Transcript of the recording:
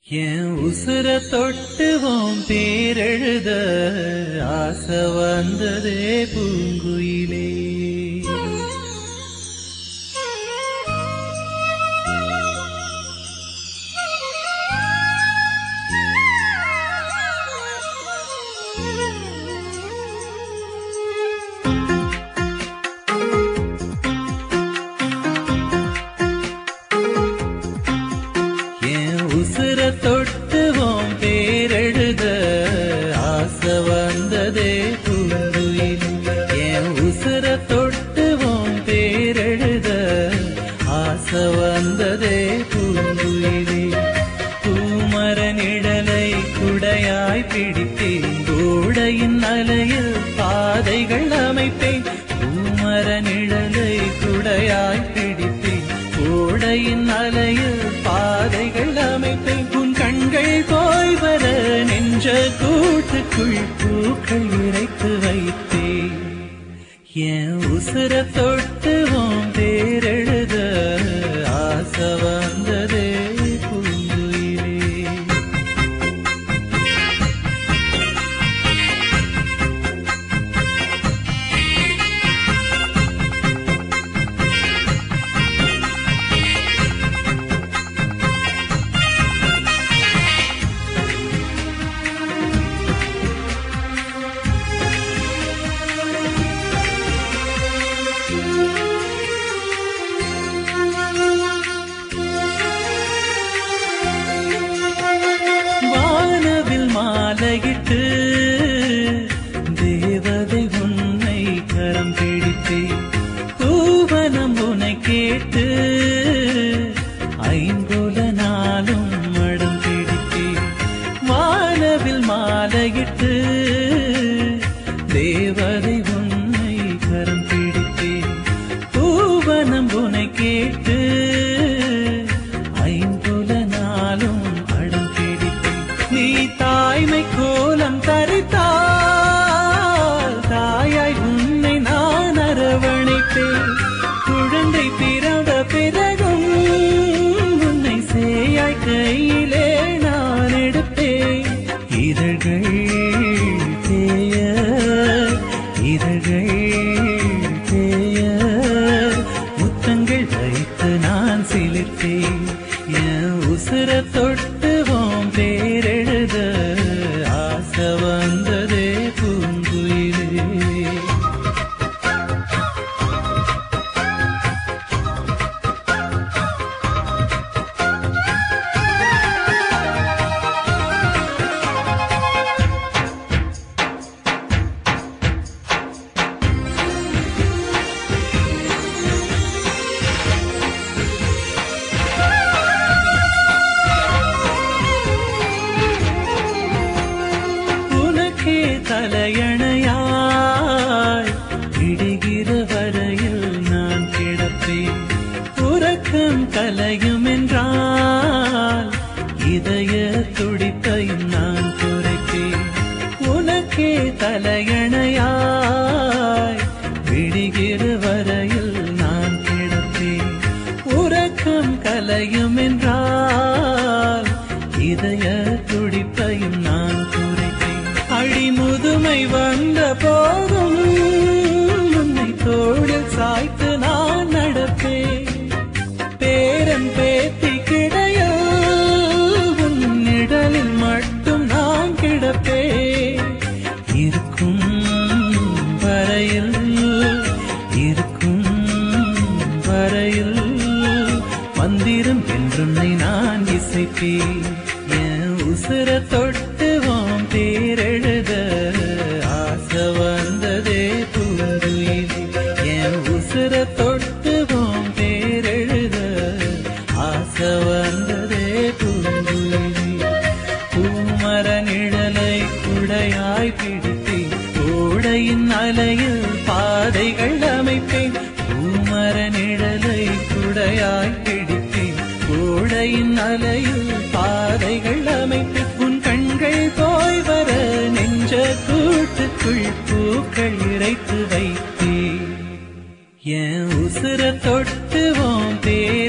என் உசுர தொட்டுவோம் பேரெழுத ஆசை வந்ததே பூங்குயிலே என் உசுர தொட்டுவோம் பேரெழுத ஆசை வந்ததே பூங்குயில் என் உசுர தொட்டுவோம் பேரெழுத ஆசை வந்ததே பூங்குயிலே பூமர நிழலை குடையாய் பிடித்தேன் கூடையின் அலையில் பாதைகள் அமைப்பேன் பூமர நிழலை குடையாய் பிடித்தேன் கூடையின் அலையில் பாதைகள் அமைப்பேன் உன் கண்கள் போய் வர நெஞ்ச கூட்டுக்குள் பூக்கள் இறைத்து வைத்தேன் என் உசுர தொட்டுவோம் பேரெழுத ஆசை வந்ததே பூங்குயிலே வானவில் மாலையிட்டு தேவதை உன்னை கரம் பிடித்தே பூவனம் உன்னை கேட்டு ஐம்புல நாளும் மடம் பிடித்தே வானவில் மாலையிட்டு தேவதை உன்னை கரம் பிடித்தே பூவனம் உன்னை கேட்டு ஐம்புல நாளும் அடம் பிடித்தேன் நீ தாய்மை கோலம் தரித்தால் தாயாய் உன்னை நான் அரவணைப்பேன் குழந்தை பிறந்த பிறகும் உன்னை சேயாய் கையிலே நான் எடுப்பேன் இதழ்கள் தேய இதழ்கள் தேய முத்தங்கள் வைத்து நான் சிலிர்த்தேன் என் உசுர தொட்டுவோம் பேரெழுத ஆசை வந்ததே பூங்குயிலே உனக்கே தலையணையாய் இடுகிற வரையில் நான் கிடப்பேன் உறக்கம் கலையும் என்றால் இதய துடிப்பையும் நான் குறைப்பேன் உனக்கே தலையணையாய் விடுகிற வரையில் நான் கிடப்பேன் உறக்கம் கலையும் என்றால் இதய துடிப்பையும் நான் குறைப்பேன் அடிமுதுமை வந்த போதும் உன்னை தோளில் சாய்த்து நான் நடப்பேன் பேரன் பேத்தி கிடைய உன் நிழலில் மட்டும் நான் கிடப்பேன் இருக்கும் வரையில் இருக்கும் வரையில் மந்திரம் என்றுன்னை நான் இசைப்பேன் என் உசுர தொட்டுவோம் பேரெழுத ஆசை வந்ததே பூங்குயிலே என் உசுர தொட்டுவோம் பேரெழுத ஆசை வந்ததே பூங்குயிலே பூமர நிழலை குடையாய் பிடித்தேன் ஓடையின் அலையில் பாதைகள் அமைப்பேன் பூமர நிழலை குடையாய் பிடித்தேன் ஓடையின் அலையில் பாதைகள் அமைப்பேன் உன் கண்கள் போய் வர நெஞ்ச கூட்டுக்குள் பூக்கள் இறைத்து வைத்தேன் என் உசுர தொட்டுவோம் பேர்